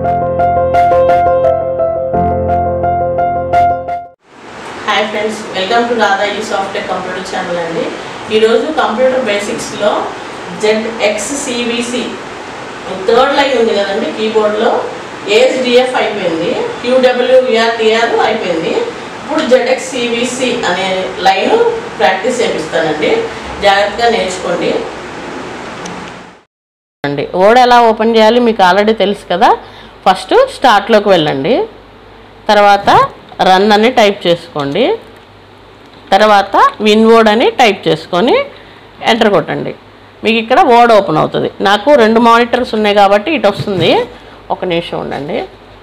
hi friends welcome to Radha ఈ software computer channel అండి ఈరోజు కంప్యూటర్ బేసిక్స్లో Z X C V C third line ఉంది కదండి కీబోర్డ్లో ఏఎస్డిఎఫ్ అయిపోయింది క్యూడబ్ల్యూ విఆర్టీఆర్ అయిపోయింది ఇప్పుడు జెడ్ఎక్స్ సివిసి అనే లైన్ ప్రాక్టీస్ చేపిస్తానండి జాగ్రత్తగా నేర్చుకోండి అండి ఓడ్ ఎలా ఓపెన్ చేయాలి మీకు ఆల్రెడీ తెలుసు కదా ఫస్ట్ స్టార్ట్లోకి వెళ్ళండి తర్వాత రన్ అని టైప్ చేసుకోండి తర్వాత విన్ వర్డ్ అని టైప్ చేసుకొని ఎంటర్ కొట్టండి మీకు ఇక్కడ వర్డ్ ఓపెన్ అవుతుంది నాకు రెండు మానిటర్స్ ఉన్నాయి కాబట్టి ఇటు వస్తుంది ఒక నిమిషం ఉండండి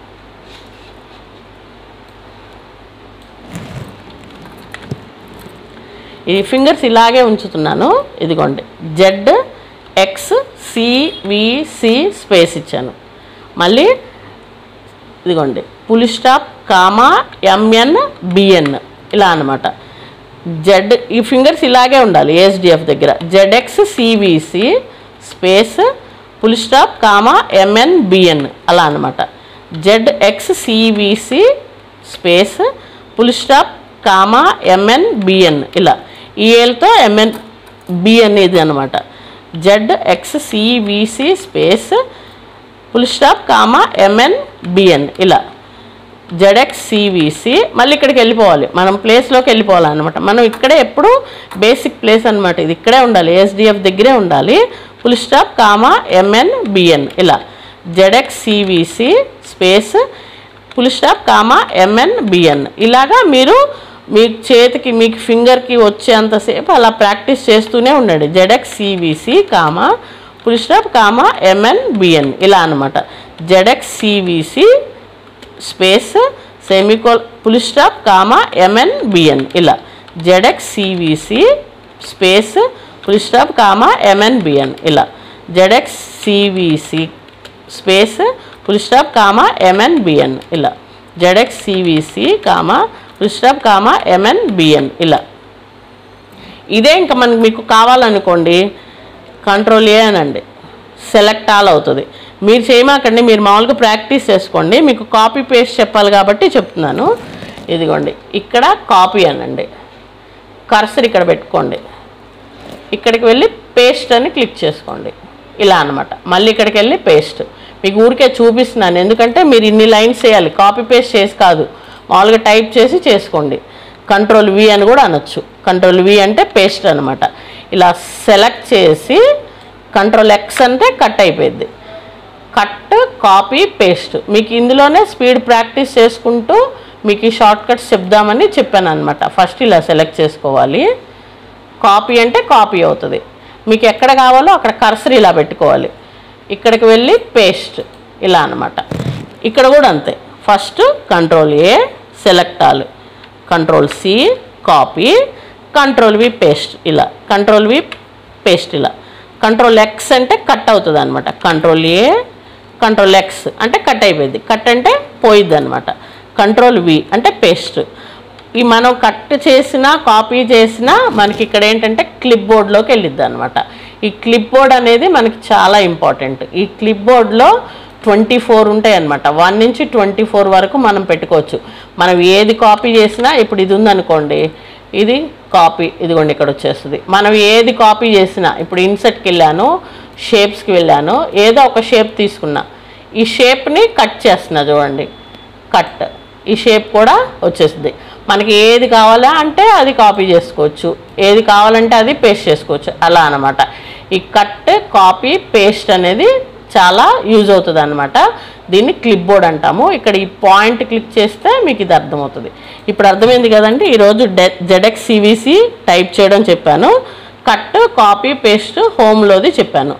ఈ ఫింగర్స్ ఇలాగే ఉంచుతున్నాను ఇదిగోండి జెడ్ ఎక్స్ సివిసి స్పేస్ ఇచ్చాను మళ్ళీ ఇదిగోండి పులి స్టాప్ కామా ఎంఎన్ బిఎన్ ఇలా అనమాట జెడ్ ఈ ఫింగర్స్ ఇలాగే ఉండాలి ఏఎస్డిఎఫ్ దగ్గర Z X C V C space full stop comma M N B N అలా అనమాట Z X C V C space full stop comma M N B N ఇలా ఈ ఏలతో ఎంఎన్ బిఎన్ ఇది అనమాట Z X C V C space full stop comma M N B N ఇలా జెడ్ఎక్స్ సివిసి మళ్ళీ ఇక్కడికి వెళ్ళిపోవాలి మనం ప్లేస్లోకి వెళ్ళిపోవాలి అనమాట మనం ఇక్కడే ఎప్పుడు బేసిక్ ప్లేస్ అనమాట ఇది ఇక్కడే ఉండాలి ఎస్డిఎఫ్ దగ్గరే ఉండాలి full stop comma M N B N ఇలా Z X C V C space full stop comma M N B N ఇలాగా మీరు మీ చేతికి మీకు ఫింగర్కి వచ్చేంతసేపు అలా ప్రాక్టీస్ చేస్తూనే ఉండండి Z X C V C comma full stop comma M N B N ఇలా అనమాట Z X C V C space semicolon full stop comma M N B N ఇలా Z X C V C space full stop comma M N B N ఇలా Z X C V C space full stop comma M N B N ఇలా Z X C V C comma full stop comma M N B N ఇలా ఇదే ఇంకా మనకి మీకు కావాలనుకోండి control A అనండి select all అవుతుంది మీరు చేయమాకండి మీరు మామూలుగా ప్రాక్టీస్ చేసుకోండి మీకు కాపీ పేస్ట్ చెప్పాలి కాబట్టి చెప్తున్నాను ఇదిగోండి ఇక్కడ కాపీ అనండి కర్సర్ ఇక్కడ పెట్టుకోండి ఇక్కడికి వెళ్ళి పేస్ట్ అని క్లిక్ చేసుకోండి ఇలా అనమాట మళ్ళీ ఇక్కడికి వెళ్ళి పేస్ట్ మీకు ఊరికే చూపిస్తున్నాను ఎందుకంటే మీరు ఇన్ని లైన్స్ చేయాలి కాపీ పేస్ట్ చేసి కాదు మామూలుగా టైప్ చేసి చేసుకోండి కంట్రోల్ వి అని కూడా అనొచ్చు కంట్రోల్ వి అంటే పేస్ట్ అనమాట ఇలా సెలెక్ట్ చేసి కంట్రోల్ ఎక్స్ అంటే కట్ అయిపోయింది కట్ కాపీ పేస్ట్ మీకు ఇందులోనే స్పీడ్ ప్రాక్టీస్ చేసుకుంటూ మీకు ఈ షార్ట్ కట్స్ చెప్దామని చెప్పాను అనమాట ఫస్ట్ ఇలా సెలెక్ట్ చేసుకోవాలి కాపీ అంటే కాపీ అవుతుంది మీకు ఎక్కడ కావాలో అక్కడ కర్సర్ ఇలా పెట్టుకోవాలి ఇక్కడికి వెళ్ళి పేస్ట్ ఇలా అనమాట ఇక్కడ కూడా అంతే first control A select all control C copy control V paste ఇలా కంట్రోల్ వి పేస్ట్ ఇలా కంట్రోల్ ఎక్స్ అంటే కట్ అవుతుంది అనమాట కంట్రోల్ ఏ కంట్రోల్ ఎక్స్ అంటే కట్ అయిపోయింది కట్ అంటే పోయిద్ది అనమాట కంట్రోల్ వి అంటే పేస్ట్ ఈ మనం కట్ చేసిన కాపీ చేసిన మనకి ఇక్కడ ఏంటంటే క్లిప్ బోర్డ్లోకి వెళ్ళిద్ది అనమాట ఈ క్లిప్ బోర్డ్ అనేది మనకి చాలా ఇంపార్టెంట్ ఈ క్లిప్ బోర్డ్లో ట్వంటీ ఫోర్ ఉంటాయి అనమాట వన్ నుంచి ట్వంటీ ఫోర్ వరకు మనం పెట్టుకోవచ్చు మనం ఏది కాపీ చేసినా ఇప్పుడు ఇది ఉందనుకోండి ఇది కాపీ ఇదిగోండి ఇక్కడ వచ్చేస్తుంది మనం ఏది కాపీ చేసినా ఇప్పుడు ఇన్సెట్కి వెళ్ళాను షేప్స్కి వెళ్ళాను ఏదో ఒక షేప్ తీసుకున్నా ఈ షేప్ని కట్ చేస్తున్నా చూడండి కట్ ఈ షేప్ కూడా వచ్చేస్తుంది మనకి ఏది కావాలా అంటే అది కాపీ చేసుకోవచ్చు ఏది కావాలంటే అది పేస్ట్ చేసుకోవచ్చు అలా అనమాట ఈ కట్ కాపీ పేస్ట్ అనేది చాలా యూజ్ అవుతుంది అనమాట దీన్ని క్లిప్ బోర్డ్ అంటాము ఇక్కడ ఈ పాయింట్ క్లిక్ చేస్తే మీకు ఇది అర్థమవుతుంది ఇప్పుడు అర్థమైంది కదండి ఈరోజు డె జెడెక్స్ సివిసి టైప్ చేయడం చెప్పాను కట్ కాపీ పేస్ట్ హోమ్లోది చెప్పాను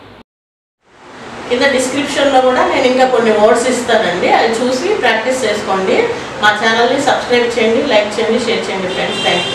కింద డిస్క్రిప్షన్లో కూడా నేను ఇంకా కొన్ని వర్డ్స్ ఇస్తానండి అది చూసి ప్రాక్టీస్ చేసుకోండి మా ఛానల్ని సబ్స్క్రైబ్ చేయండి లైక్ చేయండి షేర్ చేయండి ఫ్రెండ్స్ థ్యాంక్ యూ